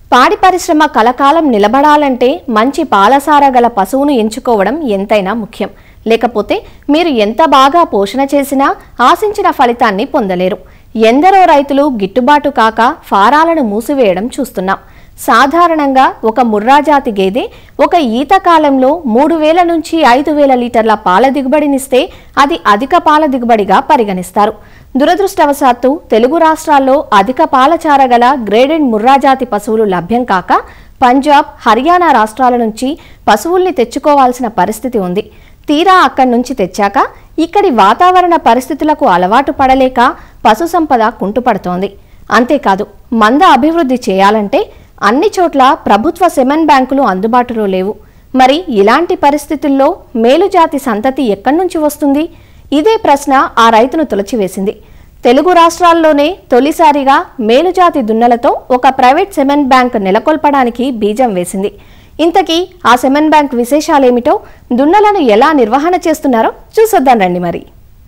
పాడి పరిశ్రమ కలకాలం నిలబడాలంటే మంచి పాలసార గల పశువును ఎంచుకోవడం ఎంతైనా ముఖ్యం లేకపోతే మీరు ఎంత బాగా పోషణ చేసినా ఆశించిన ఫలితాన్ని పొందలేరు ఎందరో రైతులు గిట్టుబాటు కాక ఫారాలను మూసివేయడం చూస్తున్నాం సాధారణంగా ఒక ముర్రాజాతి గేదె ఒక ఈత కాలంలో మూడు వేల నుంచి ఐదు వేల లీటర్ల పాల దిగుబడినిస్తే అది అధిక పాల దిగుబడిగా పరిగణిస్తారు దురదృష్టవశాత్తు తెలుగు రాష్ట్రాల్లో అధిక పాలచార గల గ్రేడెడ్ ముర్రాజాతి పశువులు లభ్యం కాక పంజాబ్ హర్యానా రాష్ట్రాల నుంచి పశువుల్ని తెచ్చుకోవాల్సిన పరిస్థితి ఉంది తీరా అక్కడి నుంచి తెచ్చాక ఇక్కడి వాతావరణ పరిస్థితులకు అలవాటు పడలేక పశుసంపద కుంటుపడుతోంది అంతేకాదు మంద అభివృద్ధి చేయాలంటే అన్ని చోట్ల ప్రభుత్వ సెమెన్ బ్యాంకులు అందుబాటులో లేవు మరి ఇలాంటి పరిస్థితుల్లో మేలుజాతి సంతతి ఎక్కడి నుంచి వస్తుంది ఇదే ప్రశ్న ఆ రైతును తొలచివేసింది తెలుగు రాష్ట్రాల్లోనే తొలిసారిగా మేలుజాతి దున్నలతో ఒక ప్రైవేట్ సెమెన్ బ్యాంక్ నెలకొల్పడానికి బీజం వేసింది ఇంతకీ ఆ సెమెన్ బ్యాంక్ విశేషాలేమిటో దున్నలను ఎలా నిర్వహణ చేస్తున్నారో చూసొద్దాం రండి మరి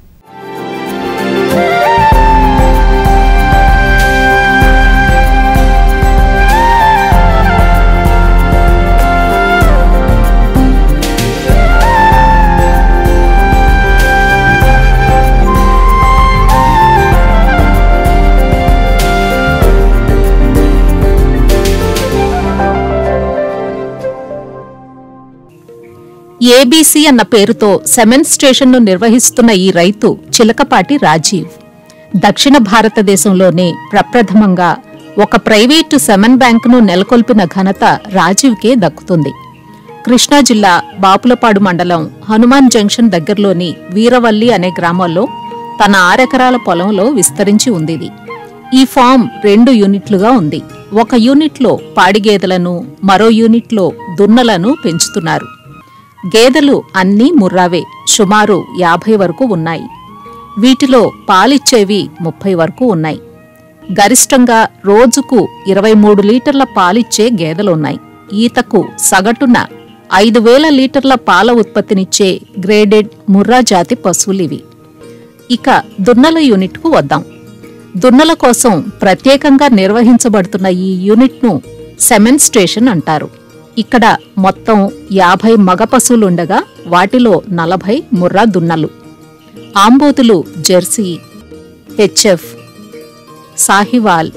ఏబీసీ అన్న పేరుతో సెమెన్ స్టేషన్ను నిర్వహిస్తున్న ఈ రైతు చిలకపాటి రాజీవ్ దక్షిణ భారతదేశంలోనే ప్రప్రథమంగా ఒక ప్రైవేటు సెమెన్ బ్యాంకును నెలకొల్పిన ఘనత రాజీవ్కే దక్కుతుంది కృష్ణా జిల్లా బాపులపాడు మండలం హనుమాన్ జంక్షన్ దగ్గరలోని వీరవల్లి అనే గ్రామంలో తన ఆరెకరాల పొలంలో విస్తరించి ఉంది ఇది. ఈ ఫామ్ రెండు యూనిట్లుగా ఉంది ఒక యూనిట్లో పాడిగేదెలను మరో యూనిట్లో దున్నలను పెంచుతున్నారు గేదెలు అన్నీ ముర్రావే సుమారు యాభై వరకు ఉన్నాయి వీటిలో పాలిచ్చేవి ముప్పై వరకు ఉన్నాయి గరిష్టంగా రోజుకు ఇరవై మూడు లీటర్ల పాలిచ్చే గేదెలున్నాయి ఈతకు సగటున ఐదు వేల లీటర్ల పాల ఉత్పత్తినిచ్చే గ్రేడెడ్ ముర్రా జాతి పశువులివి ఇక దున్నల యూనిట్కు వద్దాం దున్నల కోసం ప్రత్యేకంగా నిర్వహించబడుతున్న ఈ యూనిట్ను సెమెన్ స్టేషన్ అంటారు ఇక్కడ మొత్తం యాభై మగ పశువులుండగా వాటిలో నలభై ముర్రా దున్నలు ఆంబోతులు జెర్సీ హెచ్ఎఫ్ సాహివాల్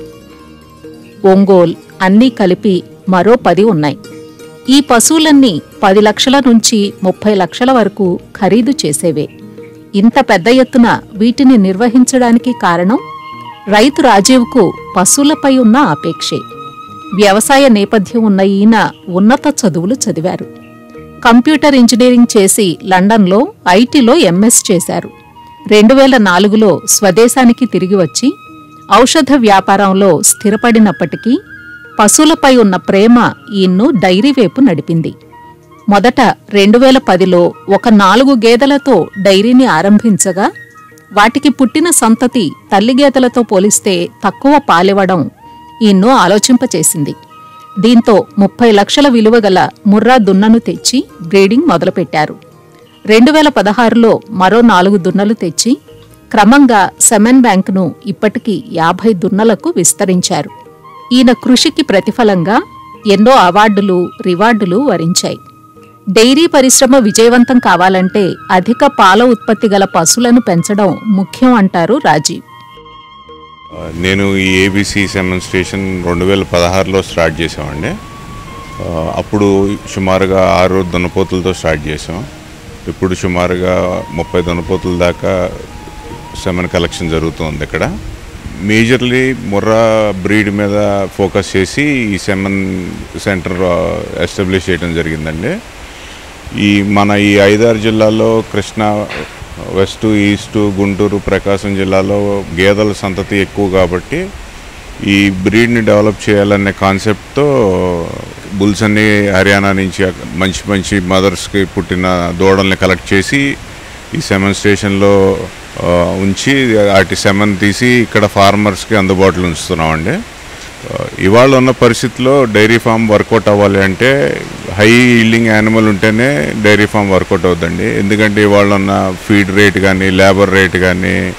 ఒంగోల్ అన్నీ కలిపి మరో పది ఉన్నాయి ఈ పశువులన్నీ పది లక్షల నుంచి ముప్పై లక్షల వరకు ఖరీదు చేసేవే ఇంత పెద్ద ఎత్తున వీటిని నిర్వహించడానికి కారణం రైతు రాజీవ్కు పశువులపై ఉన్న ఆపేక్షే వ్యవసాయ నేపథ్యం ఉన్న ఈయన ఉన్నత చదువులు చదివారు కంప్యూటర్ ఇంజనీరింగ్ చేసి లండన్లో ఐటీలో ఎంఎస్ చేశారు రెండు వేల నాలుగులో స్వదేశానికి తిరిగి వచ్చి ఔషధ వ్యాపారంలో స్థిరపడినప్పటికీ పశువులపై ఉన్న ప్రేమ ఈయన్ను డైరీ వైపు నడిపింది మొదట రెండు వేల పదిలో ఒక నాలుగు గేదెలతో డైరీని ఆరంభించగా వాటికి పుట్టిన సంతతి తల్లి గేదెలతో పోలిస్తే తక్కువ పాలివ్వడం ఈయన్ను ఆలోచింపచేసింది దీంతో ముప్పై లక్షల విలువ గల ముర్రా దున్నను తెచ్చి బ్రీడింగ్ మొదలుపెట్టారు రెండు వేల పదహారులో మరో నాలుగు దున్నలు తెచ్చి క్రమంగా సెమెన్ బ్యాంకును ఇప్పటికీ యాభై దున్నలకు విస్తరించారు ఈయన కృషికి ప్రతిఫలంగా ఎన్నో అవార్డులు రివార్డులు వరించాయి డైరీ పరిశ్రమ విజయవంతం కావాలంటే అధిక పాల ఉత్పత్తి గల పశువులను పెంచడం ముఖ్యం అంటారు రాజీవ్ నేను ఈ ఏబీసీ సెమెన్ స్టేషన్ రెండు వేల పదహారులో స్టార్ట్ చేసామండి ఆ, అప్పుడు సుమారుగా ఆరు దున్నపోతులతో స్టార్ట్ చేసాం ఇప్పుడు సుమారుగా ముప్పై దున్నపోతుల దాకా సెమెన్ కలెక్షన్ జరుగుతుంది ఇక్కడ మేజర్లీ ముర్రా బ్రీడ్ మీద ఫోకస్ చేసి ఈ సెమెన్ సెంటర్ ఎస్టాబ్లిష్ చేయడం జరిగిందండి ఈ మన ఈ ఐదారు జిల్లాల్లో కృష్ణా వెస్ట్ ఈస్ట్ గుంటూరు ప్రకాశం జిల్లాలో గేదెల సంతతి ఎక్కువ కాబట్టి ఈ బ్రీడ్ని డెవలప్ చేయాలనే కాన్సెప్ట్తో బుల్స్ అన్ని హర్యానా నుంచి మంచి మంచి మదర్స్కి పుట్టిన దూడల్ని కలెక్ట్ చేసి ఈ సెమెన్ స్టేషన్లో ఆ, ఉంచి వాటి సెమెన్ తీసి ఇక్కడ ఫార్మర్స్కి అందుబాటులో ఉంచుతున్నామండి ఆ, ఇవాళ ఉన్న పరిస్థితిలో డైరీ ఫామ్ వర్కౌట్ అవ్వాలి అంటే హై ఈల్డింగ్ యానిమల్ ఉంటేనే డైరీ ఫామ్ వర్కౌట్ అవుతుందండి ఎందుకంటే ఇవాళ ఉన్న ఫీడ్ రేట్ కానీ లేబర్ రేట్ కానీ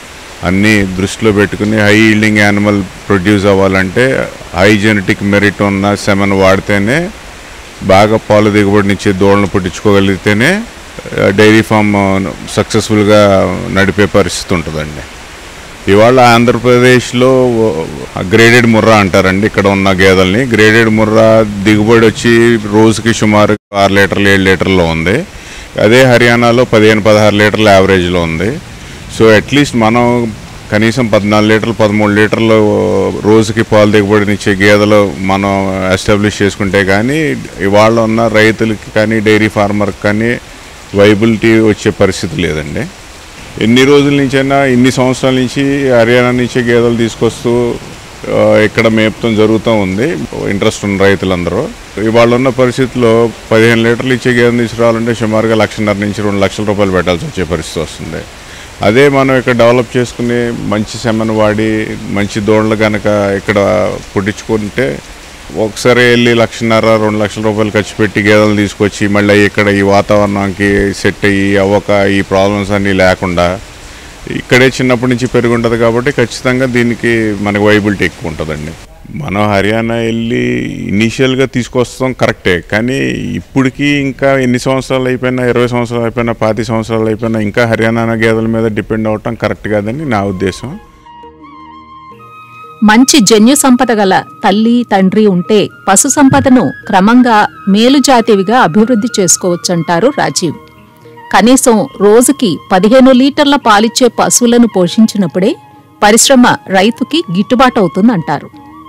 అన్నీ దృష్టిలో పెట్టుకుని హై ఈల్డింగ్ యానిమల్ ప్రొడ్యూస్ అవ్వాలంటే హై జెనెటిక్ మెరిట్ ఉన్న సెమన్ వాడితేనే బాగా పాలు దిగుబడినిచ్చే దూడలను పుట్టించుకోగలిగితేనే ఆ, డైరీ ఫామ్ సక్సెస్ఫుల్గా నడిపే పరిస్థితి ఉంటుందండి ఇవాళ ఆంధ్రప్రదేశ్లో గ్రేడెడ్ ముర్రా అంటారండి ఇక్కడ ఉన్న గేదెల్ని గ్రేడెడ్ ముర్రా దిగుబడి వచ్చి రోజుకి సుమారు ఆరు లీటర్లు ఏడు లీటర్లో ఉంది అదే హర్యానాలో పదిహేను పదహారు లీటర్ల యావరేజ్లో ఉంది సో అట్లీస్ట్ మనం కనీసం పద్నాలుగు లీటర్లు పదమూడు లీటర్లు రోజుకి పాలు దిగుబడినిచ్చే గేదెలు మనం ఎస్టాబ్లిష్ చేసుకుంటే కానీ ఇవాళ ఉన్న రైతులకి కానీ డైరీ ఫార్మర్కి కానీ వైబిలిటీ వచ్చే పరిస్థితి లేదండి ఎన్ని రోజుల నుంచైనా ఇన్ని సంవత్సరాల నుంచి హర్యానా నుంచి గేదెలు తీసుకొస్తూ ఆ, ఇక్కడ మేపతం జరుగుతూ ఉంది ఇంట్రెస్ట్ ఉన్న రైతులందరూ ఇవాళ ఉన్న పరిస్థితిలో పదిహేను లీటర్లు ఇచ్చే గేదెలు తీసుకురావాలంటే సుమారుగా లక్షన్నర నుంచి రెండు లక్షల రూపాయలు పెట్టాల్సి వచ్చే పరిస్థితి వస్తుంది అదే మనం ఇక్కడ డెవలప్ చేసుకుని మంచి సెమను వాడి మంచి దోళ్ళలు కనుక ఇక్కడ పుట్టించుకుంటే ఒకసారి వెళ్ళి లక్షన్నర రెండు లక్షల రూపాయలు ఖర్చు పెట్టి గేదెలు తీసుకొచ్చి మళ్ళీ ఇక్కడ ఈ వాతావరణానికి సెట్ అయ్యి అవ్వక ఈ ప్రాబ్లమ్స్ అన్నీ లేకుండా ఇక్కడే చిన్నప్పటి నుంచి పెరిగి ఉంటుంది కాబట్టి ఖచ్చితంగా దీనికి మనకు వైబిలిటీ ఎక్కువ ఉంటుందండి మనం హర్యానా వెళ్ళి ఇనీషియల్గా తీసుకొస్తాం కరెక్టే కానీ ఇప్పటికీ ఇంకా ఎన్ని సంవత్సరాలు అయిపోయినా ఇరవై సంవత్సరాలు అయిపోయినా పాతి సంవత్సరాలు అయిపోయినా ఇంకా హర్యానా గేదెల మీద డిపెండ్ అవటం కరెక్ట్ కాదని నా ఉద్దేశం మంచి జన్యు సంపద గల తల్లి తండ్రి ఉంటే పశు సంపదను క్రమంగా మేలుజాతివిగా అభివృద్ధి చేసుకోవచ్చంటారు రాజీవ్ కనీసం రోజుకి పదిహేను లీటర్ల పాలిచ్చే పశువులను పోషించినప్పుడే పరిశ్రమ రైతుకి గిట్టుబాటు అవుతుందంటారు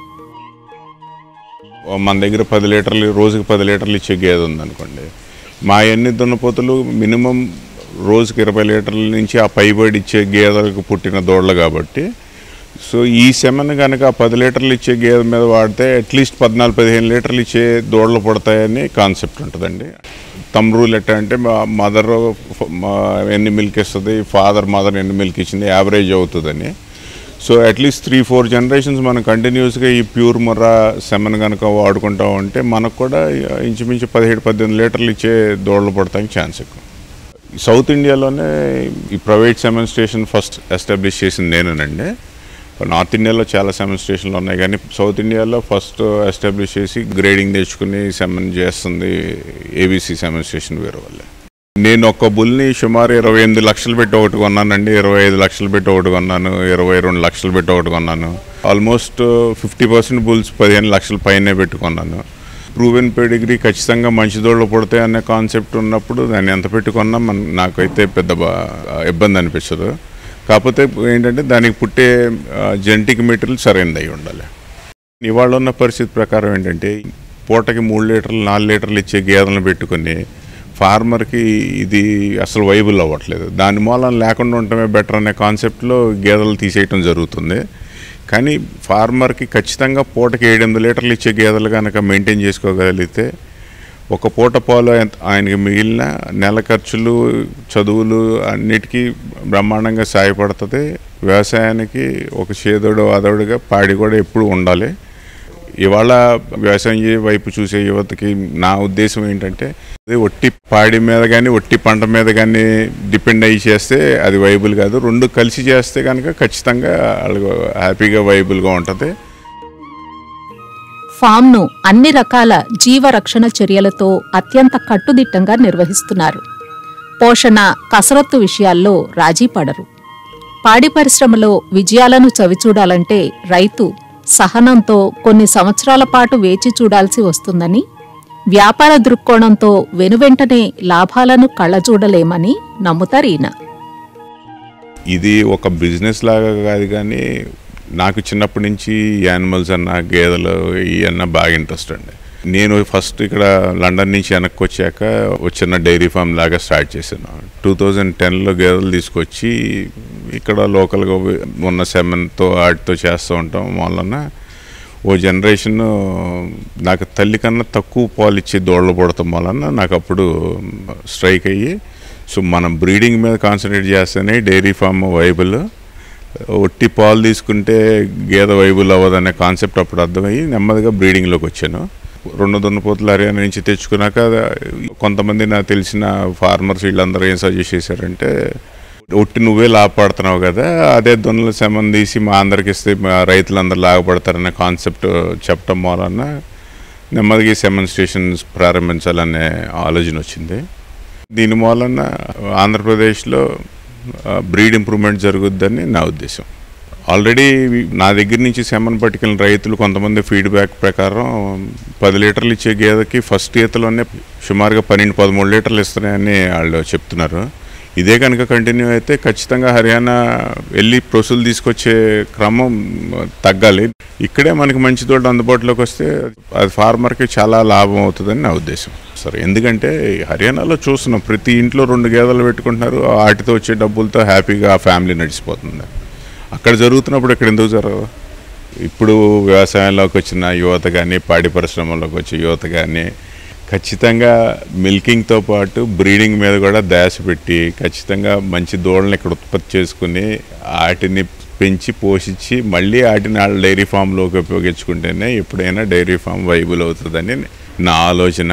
మన దగ్గర పది లీటర్లు రోజుకి పది లీటర్లు ఇచ్చే గేదె ఉందనుకోండి మా ఎన్ని దున్నపోతులు మినిమం రోజుకి ఇరవై లీటర్ల నుంచి ఆ పైబడి ఇచ్చే గేదెలకు పుట్టిన దూడలు కాబట్టి సో ఈ సెమన్ కనుక ఆ పది లీటర్లు ఇచ్చే గేదె మీద వాడితే అట్లీస్ట్ పద్నాలుగు పదిహేను లీటర్లు ఇచ్చే దూడలు పుడతాయని కాన్సెప్ట్ ఉంటుందండి తమ్ రూల్ ఎట్లా అంటే మా మదర్ ఎన్ని మిల్క్ ఇస్తుంది ఫాదర్ మదర్ ఎన్ని మిల్క్ ఇచ్చింది యావరేజ్ అవుతుందని so at least three four generations మనం కంటిన్యూస్గా ఈ ప్యూర్ ముర్రా సెమన్ కనుక వాడుకుంటా ఉంటే మనకు కూడా ఇంచుమించు పదిహేడు పద్దెనిమిది లీటర్లు ఇచ్చే దూడలు పడటానికి ఛాన్స్ ఎక్కువ సౌత్ ఇండియాలోనే ఈ private semen station first establish చేసింది నేనేనండి నార్త్ ఇండియాలో చాలా సెమన్ స్టేషన్లు ఉన్నాయి కానీ సౌత్ ఇండియాలో ఫస్ట్ ఎస్టాబ్లిష్ చేసి గ్రేడింగ్ తెచ్చుకుని సెమన్ చేస్తుంది ఏబీసీ సెమన్ స్టేషన్ వేరే వాళ్ళే నేను ఒక బుల్ని సుమారు ఇరవై ఎనిమిది లక్షలు పెట్టి ఒకటి కొన్నానండి ఇరవై ఐదు లక్షలు పెట్టి ఒకటి కొన్నాను ఇరవై రెండు లక్షలు పెట్టి ఒకటి కొన్నాను ఆల్మోస్ట్ ఫిఫ్టీ పర్సెంట్ బుల్స్ పదిహేను లక్షల పైనే పెట్టుకున్నాను ప్రూవెన్ పెడిగ్రీ ఖచ్చితంగా మంచి దోళ్ళు పుడతాయి అనే కాన్సెప్ట్ ఉన్నప్పుడు దాన్ని ఎంత పెట్టుకున్నా మన నాకైతే పెద్ద బా- ఇబ్బంది అనిపించదు కాకపోతే ఏంటంటే దానికి పుట్టే జెనటిక్ మెటీరియల్ సరైనది అయి ఉండాలి ఇవాళ ఉన్న పరిస్థితి ప్రకారం ఏంటంటే పూటకి మూడు లీటర్లు నాలుగు లీటర్లు ఇచ్చే గేదెలను పెట్టుకొని ఫార్మర్కి ఇది అసలు వైబుల్ అవ్వట్లేదు దాని మూలం లేకుండా ఉండటమే బెటర్ అనే కాన్సెప్ట్లో గేదెలు తీసేయటం జరుగుతుంది కానీ ఫార్మర్కి ఖచ్చితంగా పూటకి ఏడెనిమిది లీటర్లు ఇచ్చే గేదెలు కనుక మెయింటైన్ చేసుకోగలిగితే ఒక పూట పాలు ఎంత- ఆయనకి మిగిలిన నెల ఖర్చులు చదువులు అన్నిటికీ బ్రహ్మాండంగా సాయపడుతుంది వ్యవసాయానికి ఒక చేదోడు అదోడుగా పాడి కూడా ఎప్పుడు ఉండాలి ఇవాళ వ్యవసాయం చే- వైపు చూసే యువతకి నా ఉద్దేశం ఏంటంటే అది ఒట్టి పాడి మీద కానీ ఒట్టి పంట మీద కానీ డిపెండ్ అయ్యి చేస్తే అది వైబుల్ కాదు రెండు కలిసి చేస్తే కనుక ఖచ్చితంగా వాళ్ళకు హ్యాపీగా వైబుల్గా ఉంటుంది ఫామ్ను అన్ని రకాల జీవరక్షణ చర్యలతో అత్యంత కట్టుదిట్టంగా నిర్వహిస్తున్నారు పోషణ కసరత్తు విషయాల్లో రాజీ పడరు పాడి పరిశ్రమలో విజయాలను చవిచూడాలంటే రైతు సహనంతో కొన్ని సంవత్సరాల పాటు వేచి చూడాల్సి వస్తుందని వ్యాపార దృక్కోణంతో వెనువెంటనే లాభాలను కళ్ళజూడలేమని నమ్ముతారు ఈయన ఇది ఒక బిజినెస్ లాగా కాదు కానీ నాకు చిన్నప్పటి నుంచి యానిమల్స్ అన్న గేదెలు ఇవి అన్న బాగా ఇంట్రెస్ట్ అండి నేను ఫస్ట్ ఇక్కడ లండన్ నుంచి వెనక్కి వచ్చాక ఒక చిన్న డైరీ ఫామ్ లాగా స్టార్ట్ చేశాను టూ థౌజండ్ టెన్లో గేదెలు తీసుకొచ్చి ఇక్కడ లోకల్గా ఉన్న సెమెన్తో వాటితో చేస్తూ ఉంటాం వలన ఓ జనరేషన్ నాకు తల్లి కన్నా తక్కువ పాలు ఇచ్చే దోళ్ళ పుడతాం వలన నాకు అప్పుడు స్ట్రైక్ అయ్యి సో మనం బ్రీడింగ్ మీద కాన్సన్ట్రేట్ చేస్తేనే డైరీ ఫామ్ వైబుల్ ఒట్టి పాలు తీసుకుంటే గేదె వైబుల్ అవ్వదనే కాన్సెప్ట్ అప్పుడు అర్థమయ్యి నెమ్మదిగా బ్రీడింగ్లోకి వచ్చాను రెండు దున్నపోతులు హర్యానా నుంచి తెచ్చుకున్నాక కొంతమంది నాకు తెలిసిన ఫార్మర్స్ వీళ్ళందరూ ఏం సజెస్ట్ చేశారంటే ఒట్టి నువ్వే లాభపడుతున్నావు కదా అదే దున్నల శమం తీసి మా అందరికి ఇస్తే మా రైతులందరూ లాభపడతారనే కాన్సెప్ట్ చెప్పడం మూలన నెమ్మదిగా ఈ సెమన్ స్టేషన్స్ ప్రారంభించాలనే ఆలోచన వచ్చింది దీని మూలన ఆంధ్రప్రదేశ్లో బ్రీడ్ ఇంప్రూవ్మెంట్ జరుగుద్దని నా ఉద్దేశం ఆల్రెడీ నా దగ్గర నుంచి సెమన్ పట్టుకెళ్ళిన రైతులు కొంతమంది ఫీడ్బ్యాక్ ప్రకారం పది లీటర్లు ఇచ్చే గేదెకి ఫస్ట్ ఈతలోనే సుమారుగా పన్నెండు పదమూడు లీటర్లు ఇస్తున్నాయని వాళ్ళు చెప్తున్నారు ఇదే కనుక కంటిన్యూ అయితే ఖచ్చితంగా హర్యానా వెళ్ళి ప్రొసులు తీసుకొచ్చే క్రమం తగ్గాలి ఇక్కడే మనకి మంచి తోట అందుబాటులోకి వస్తే అది ఫార్మర్కి చాలా లాభం అవుతుందని నా ఉద్దేశం సరే ఎందుకంటే హర్యానాలో చూస్తున్నాం ప్రతి ఇంట్లో రెండు గేదెలు పెట్టుకుంటున్నారు వాటితో వచ్చే డబ్బులతో హ్యాపీగా ఆ ఫ్యామిలీ నడిచిపోతుంది అక్కడ జరుగుతున్నప్పుడు ఇక్కడ ఎందుకు జరగదు ఇప్పుడు వ్యవసాయంలోకి వచ్చిన యువత కానీ పాడి పరిశ్రమలోకి వచ్చే యువత కానీ ఖచ్చితంగా మిల్కింగ్తో పాటు బ్రీడింగ్ మీద కూడా దాశ పెట్టి ఖచ్చితంగా మంచి దూడలను ఇక్కడ ఉత్పత్తి చేసుకుని వాటిని పెంచి పోషించి మళ్ళీ వాటిని వాళ్ళ డైరీ ఫామ్లోకి ఉపయోగించుకుంటేనే ఎప్పుడైనా డైరీ ఫామ్ వైబుల్ అవుతుందని నా ఆలోచన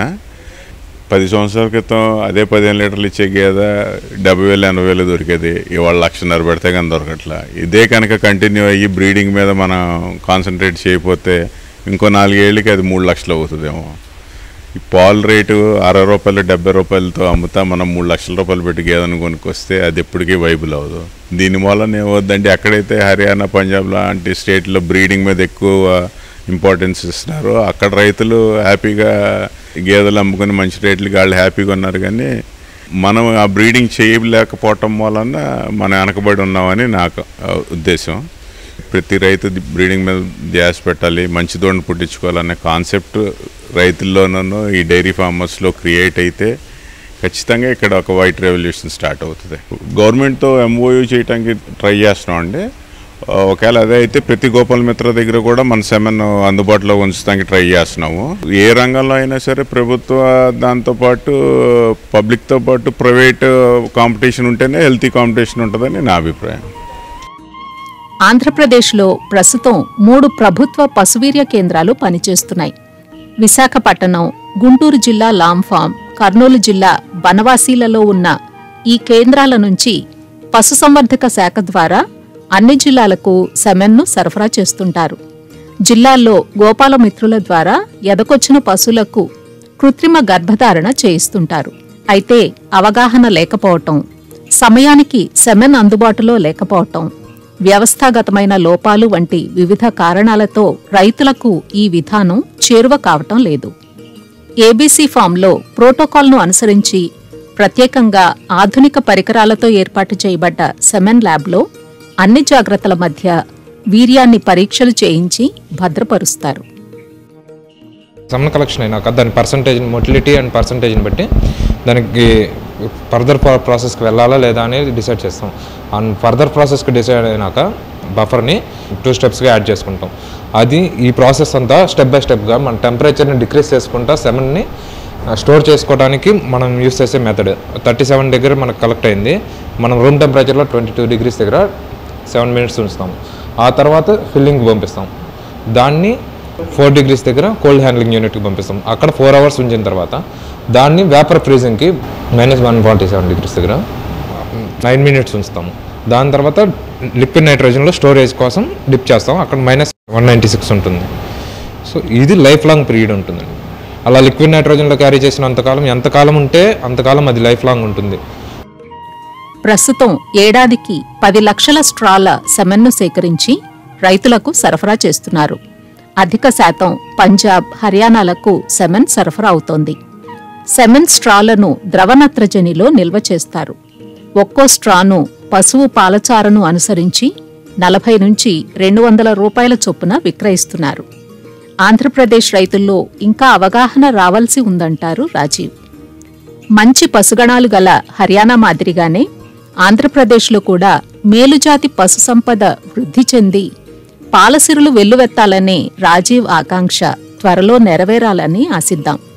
పది సంవత్సరాల క్రితం అదే పదిహేను లీటర్లు ఇచ్చే గేదె డెబ్బై వేలు ఎనభై వేలు దొరికేది ఇవాళ లక్షన్నర పెడితే కానీ దొరకట్లా ఇదే కనుక కంటిన్యూ అయ్యి బ్రీడింగ్ మీద మనం కాన్సన్ట్రేట్ చేయకపోతే ఇంకో నాలుగేళ్ళకి అది మూడు లక్షలు అవుతుందేమో ఈ పాలు రేటు అరవై రూపాయలు డెబ్బై రూపాయలతో అమ్ముతా మనం మూడు లక్షల రూపాయలు పెట్టి గేదెను కొనుక్కొస్తే అది ఎప్పటికీ వైబుల్ అవ్వదు దీని మూలన ఏమవుద్దంటే ఎక్కడైతే హర్యానా పంజాబ్ లాంటి స్టేట్లో బ్రీడింగ్ మీద ఎక్కువ ఇంపార్టెన్స్ ఇస్తున్నారు అక్కడ రైతులు హ్యాపీగా గేదెలు అమ్ముకుని మంచి రేట్లకి వాళ్ళు హ్యాపీగా ఉన్నారు కానీ మనం ఆ బ్రీడింగ్ చేయలేకపోవటం వలన మనం వెనకబడి ఉన్నామని నాకు ఆ, ఉద్దేశం ప్రతి రైతు ది- బ్రీడింగ్ మీద ధ్యాస పెట్టాలి మంచి దోడిని పుట్టించుకోవాలనే కాన్సెప్ట్ రైతుల్లోనూ ఈ డైరీ ఫార్మర్స్లో క్రియేట్ అయితే ఖచ్చితంగా ఇక్కడ ఒక వైట్ రెవల్యూషన్ స్టార్ట్ అవుతుంది గవర్నమెంట్తో ఎంఓయూ చేయడానికి ట్రై చేస్తున్నాం అండి ఆ, ఒకవేళ అదే అయితే ప్రతి గోపాల మిత్ర దగ్గర కూడా మన సెమెన్ అందుబాటులో ఉంచడానికి ట్రై చేస్తున్నాము ఏ రంగంలో అయినా సరే ప్రభుత్వ దాంతోపాటు పబ్లిక్తో పాటు ప్రైవేట్ కాంపిటీషన్ ఉంటేనే హెల్తీ కాంపిటీషన్ ఉంటుందని నా అభిప్రాయం ఆంధ్రప్రదేశ్లో ప్రస్తుతం మూడు ప్రభుత్వ పశువీర్య కేంద్రాలు పనిచేస్తున్నాయి విశాఖపట్నం గుంటూరు జిల్లా లాంఫామ్ కర్నూలు జిల్లా బనవాసీలలో ఉన్న ఈ కేంద్రాల నుంచి పశుసంవర్ధక శాఖ ద్వారా అన్ని జిల్లాలకు సెమెన్ను సరఫరా చేస్తుంటారు జిల్లాల్లో గోపాల మిత్రుల ద్వారా ఎదకొచ్చిన పశువులకు కృత్రిమ గర్భధారణ చేయిస్తుంటారు అయితే అవగాహన లేకపోవటం సమయానికి సెమెన్ అందుబాటులో లేకపోవటం వ్యవస్థాగతమైన లోపాలు వంటి వివిధ కారణాలతో రైతులకు ఈ విధానం చేరువ కావటం లేదు ఏబీసీ ఫామ్లో ప్రోటోకాల్ను అనుసరించి ప్రత్యేకంగా ఆధునిక పరికరాలతో ఏర్పాటు చేయబడ్డ సెమెన్ ల్యాబ్లో అన్ని జాగ్రత్తల మధ్య వీర్యాన్ని పరీక్షలు చేయించి భద్రపరుస్తారు సమ్మన్ కలెక్షన్ అయినాక దాని పర్సంటేజ్ మొటిలిటీ అండ్ పర్సంటేజ్ని బట్టి దానికి ఫర్దర్ ప్రాసెస్కి వెళ్ళాలా లేదా అనేది డిసైడ్ చేస్తాం అండ్ ఫర్దర్ ప్రాసెస్కి డిసైడ్ అయినాక బఫర్ని టూ స్టెప్స్గా యాడ్ చేసుకుంటాం అది ఈ ప్రాసెస్ అంతా స్టెప్ బై స్టెప్గా మన టెంపరేచర్ని డిక్రీస్ చేసుకుంటా సెవెన్ని స్టోర్ చేసుకోవడానికి మనం యూస్ చేసే మెథడ్ థర్టీ సెవెన్ దగ్గర మనకు కలెక్ట్ అయింది మనం రూమ్ టెంపరేచర్లో ట్వంటీ టూ డిగ్రీస్ దగ్గర సెవెన్ మినిట్స్ ఉంచుతాం ఆ తర్వాత ఫిల్లింగ్ పంపిస్తాం దాన్ని ఫోర్ డిగ్రీస్ దగ్గర కోల్డ్ హ్యాండ్లింగ్ యూనిట్కి పంపిస్తాం అక్కడ ఫోర్ అవర్స్ ఉంచిన తర్వాత దాన్ని వేపర్ ఫ్రీజింగ్కి minus one forty seven degrees దగ్గర నైన్ మినిట్స్ ఉంచుతాము దాని తర్వాత లిక్విడ్ నైట్రోజన్లో స్టోరేజ్ కోసం డిప్ చేస్తాం అక్కడ మైనస్ వన్ నైంటీ సిక్స్ ఉంటుంది సో ఇది లైఫ్ లాంగ్ పీరియడ్ ఉంటుంది అలా లిక్విడ్ నైట్రోజన్లో క్యారీ చేసినంతకాలం ఎంతకాలం ఉంటే అంతకాలం అది లైఫ్ లాంగ్ ఉంటుంది ప్రస్తుతం ఏడాదికి పది లక్షల స్ట్రాల సెమెన్ను సేకరించి రైతులకు సరఫరా చేస్తున్నారు అధిక శాతం పంజాబ్ హర్యానాలకు సెమెన్ సరఫరా అవుతోంది సెమెన్ స్ట్రాలను ద్రవనత్రజనిలో నిల్వ చేస్తారు ఒక్కో స్ట్రాను పశువు పాలచారను అనుసరించి నలభై నుంచి రెండు వందల రూపాయల చొప్పున విక్రయిస్తున్నారు ఆంధ్రప్రదేశ్ రైతుల్లో ఇంకా అవగాహన రావాల్సి ఉందంటారు రాజీవ్ మంచి పశుగణాలు గల హర్యానా మాదిరిగానే ఆంధ్రప్రదేశ్లో కూడా మేలుజాతి పశు సంపద వృద్ధి చెంది పాలసిరులు వెల్లువెత్తాలనే రాజీవ్ ఆకాంక్ష త్వరలో నెరవేరాలని ఆశిద్దాం